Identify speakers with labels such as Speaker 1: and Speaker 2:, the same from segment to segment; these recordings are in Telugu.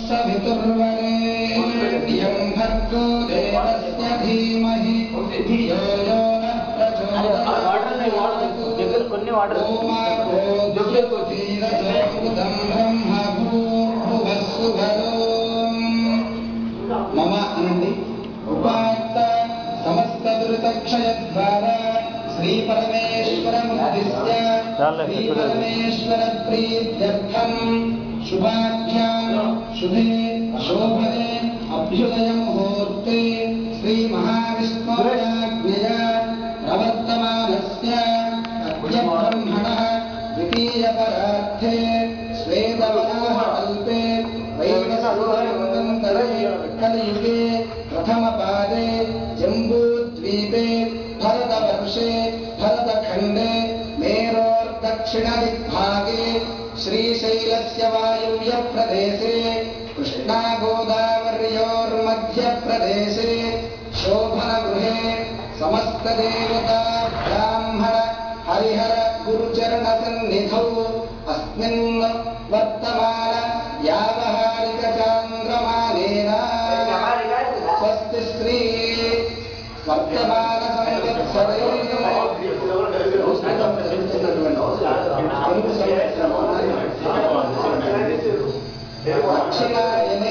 Speaker 1: सवितुर्वरेण्यं भर्गो देवस्य धीमहि धियो यो नः प्रचोदयात्
Speaker 2: కొన్ని వాటర్
Speaker 1: ఓమాగోధీరజోదం బ్రహ్మ భూర్భువస్సు మమ అనండి ఉపాత్త సమస్త దురితక్షయ ద్వారా శ్రీ పరమేశ్వరముద్దిశ్య శ్రీ పరమేశ్వర ప్రీత్యర్థం శుభాఖ్యాం శుభే శోభనే అభ్యుదయ ముహూర్తే శ్రీ మహావిష్ణురాజ్ఞయా ప్రవర్తమానస్య అద్య బ్రహ్మణः ద్వితీయపరార్థే శ్వేతవరాహకల్పే వైవస్వతంతరే కలియుగే ప్రథమపాదే జంబూద్వీపే భరతవర్షే భరతఖण्डे मेरोर्दक्षिणदिग्भागे श्रीशैलस्य वायुव्यप्रदेशे कृष्णागोदावर्योर्मध्यप्रदेशे शोभनगृहे समस्तदेवता ब्राह्मण हरिहर गुरुचरणसन्निधौ अस्मिन् वर्तमान यावहारिकचान्द्रमानेन स्वस्ति श्री వర్తమాన సంవత్సరే దక్షిణాయనే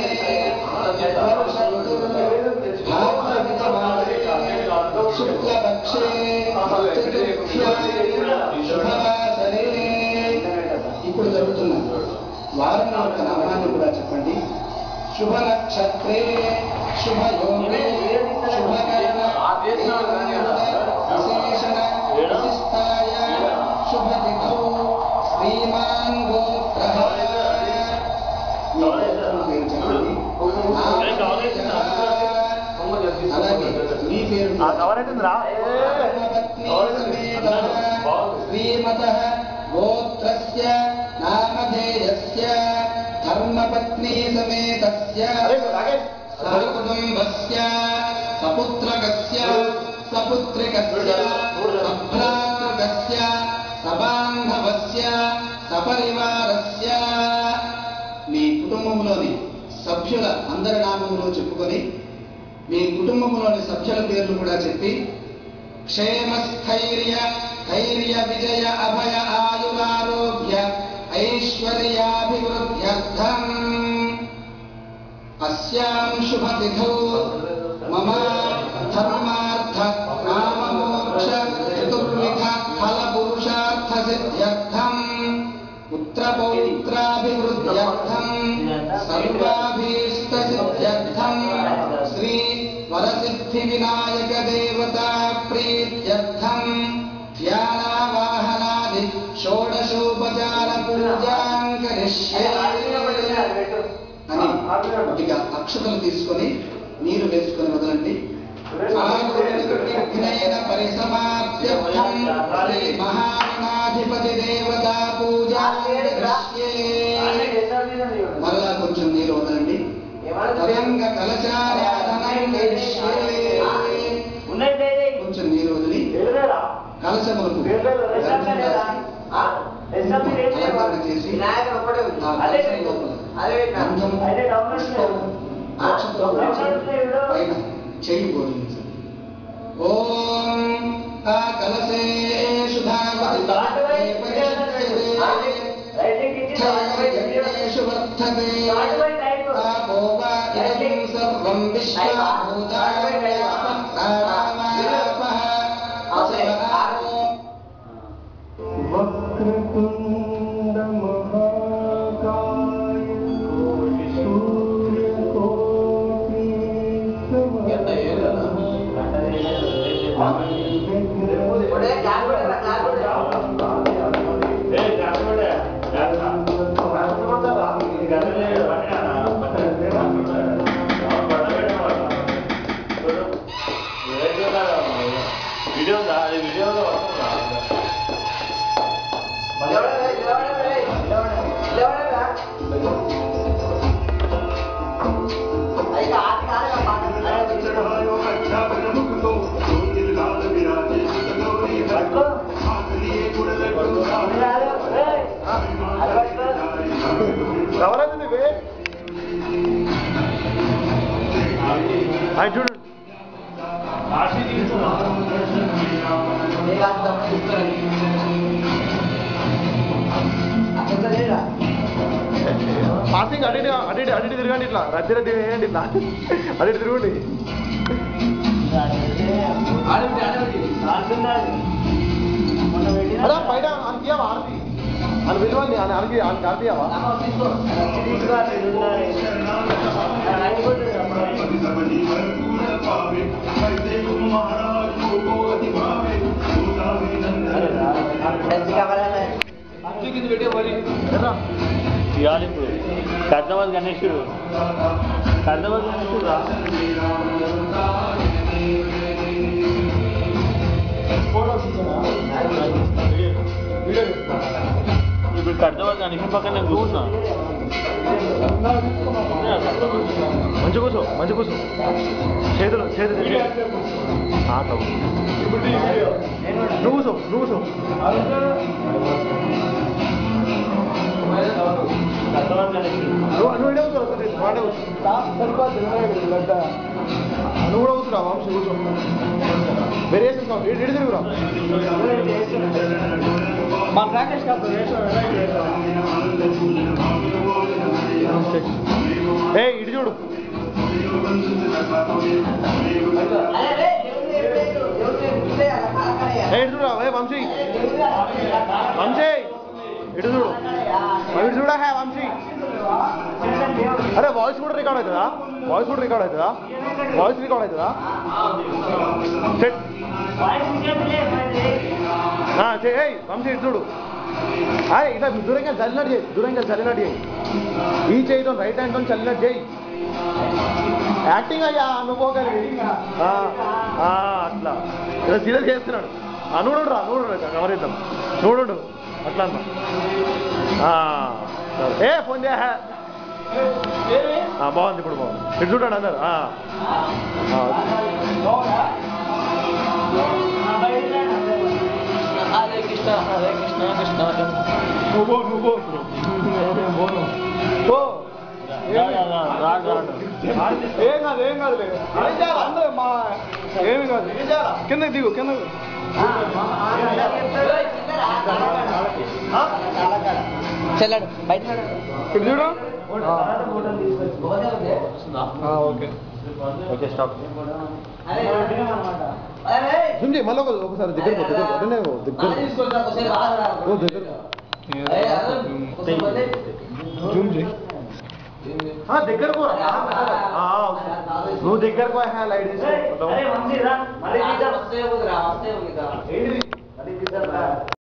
Speaker 1: శుక్లపక్షే శుభవాసరే ఇప్పుడు జరుగుతున్న వారం యొక్క నామాన్ని కూడా చెప్పండి శుభ నక్షత్రే శుభయోగే శుభకరణ విశేషణ విశిష్టాయ శుభతిథౌ శ్రీమాన్ గోత్రః మీ గోత్రం పేరు చెప్పండి అలాగే మీ పేరు
Speaker 2: ఆ కవర్ అయితే రా
Speaker 1: శ్రీమతः గోత్రస్య నామధేయస్య ధర్మపత్నీ సమేతస్య సకుటుంబస్య సపుత్రకస్య సపుత్రికస్య సభ్రాతృకస్య సబాంధవస్య సపరివారస్య మీ కుటుంబంలోని సభ్యుల అందరి నామములు చెప్పుకొని మీ కుటుంబంలోని సభ్యుల పేర్లు కూడా చెప్పి క్షేమస్థైర్య ధైర్య విజయ అభయ ఆయురారోగ్య ఐశ్వర్యాభివృద్ధ్యర్థం అస్యాం శుభతిథౌ మమ ధర్మార్థ కామమోక్ష చతుర్విధ ఫల పురుషార్థ సిద్ధ్యర్థం పుత్రపౌత్రాభివృద్ధ్యర్థం సర్వాభీష్ట సిద్ధ్యర్థం శ్రీ వరసిద్ధి వినాయక దేవతా ప్రీత్యర్థం ధ్యానావాహనాది షోడశోపచార పూజాం కరిష్యే అని కొద్దిగా అక్షతలు తీసుకొని నీరు వేసుకొని వదలండి విఘ్నైన పరిసమాప్త్యర్థం శ్రీ మహాగణాధిపతి దేవతా పూజా మరలా కొంచెం నీరు వదలండి తదంగ కలశారాధనం కరిష్యే కొంచెం నీరు వదిలి కలశములకు గంధం రాసి అలంకరణ చేసి ఆ కలశం లోపల గంధం పుష్పం అక్షతలు ఉంచి పైన చెయ్యి బోధించండి ఓం ఆ కలశే సుధావతి పరిషత్యేషు వర్ధతే ఆపో వా ఇదం సర్వం విశ్వభూతావ్యాపః ప్రాణామాపః అసవనాపో
Speaker 3: వక్రతుండ మహాకాయ సూర్యకోటి
Speaker 2: వీడియో ఉందా అది వీడియోలో వస్తుందా
Speaker 3: ఎవరైతే
Speaker 4: ఆయన చూడండి పాసింగ్ అటు ఇటు అటు ఇటు అటు ఇటు తిరగండి ఇట్లా రద్దీ రద్దీ వేయండి ఇట్లా అటు ఇటు తిరగండి అలా బయట అనిపియావా ఆర్తి అని విలువండి అని అనిపి అని ఆర్పియావా ఎర్రా
Speaker 2: ఇవాళ ఇప్పుడు కర్దవాద్ గణేశుడు కర్దవాద్ గణేశుడు రా ఇప్పుడు కర్దవాద్ గణేశుడు పక్కన నేను కూర్చున్నా
Speaker 4: మంచి కూర్చో మంచి కూర్చో చేతులు చేతులు ఆట నువ్వు కూర్చో నువ్వు కూర్చో
Speaker 2: కర్దవాద్ గణేశుడు
Speaker 4: నువ్వు నువ్వు ఇడే కూర్చో ఒకసారి వాడే కూర్చో నువ్వు కూడా కూర్చురా వంశీ కూర్చో వేరియేషన్ కావాలి ఇటు ఇటు తిరుగురా
Speaker 3: మా రాకేష్ కాదు
Speaker 4: ఏ ఇటు చూడు ఏ ఇటు చూడరా ఏ వంశీ వంశీ ఇటు చూడు ఇటు చూడా హే వంశీ అరే వాయిస్ కూడా రికార్డ్ అవుతుందా వాయిస్ కూడా రికార్డ్ అవుతుందా వాయిస్ రికార్డ్ అవుతుందా సెట్ ఏయ్ వంశీ ఇటు చూడు అరే ఇట్లా దూరంగా చల్లినట్టు చేయి దూరంగా చల్లినట్టు చేయి ఈ చేయితో రైట్ హ్యాండ్తో చల్లినట్టు చేయి యాక్టింగ్ అయ్యా అనుకోగలిగి అట్లా ఇలా సీరియస్ చేస్తున్నాడు ఆ నూడు రా నూడు గమనిద్దాం చూడు అట్లా అన్న ఆ, సరే. ఏ ఫోన్ చే బాగుంది ఇప్పుడు బాగుంది ఇటు చూడండి అందరు ఆ. ఆ.
Speaker 1: హరే కృష్ణ హరే కృష్ణ కృష్ణ
Speaker 4: నువ్వు పో, నువ్వు పో. పో.
Speaker 2: రా, రా, రా, రా, రా, రా.
Speaker 4: ఏం కాదు ఏం కాదు అందరూ మా ఏమి కాదు కిందకి దిగు కిందకి
Speaker 1: చెల్లాడు బయట
Speaker 4: ఇటు చూడు ఓకే
Speaker 2: ఓకే స్టాప్
Speaker 4: జూమ్ చేయి మళ్ళీ ఒక- ఒకసారి దగ్గర పో, దగ్గర పో. అటనే పో, దగ్గర పో. ఓ దగ్గర జూమ్ చేయి ఆ, దగ్గర పో. ఆ, ఓకే. నువ్వు దగ్గర పో హే, లైట్ తీసుకో
Speaker 1: వస్తే ఉంది రా వస్తే ఉంది రా
Speaker 4: ఏంటిది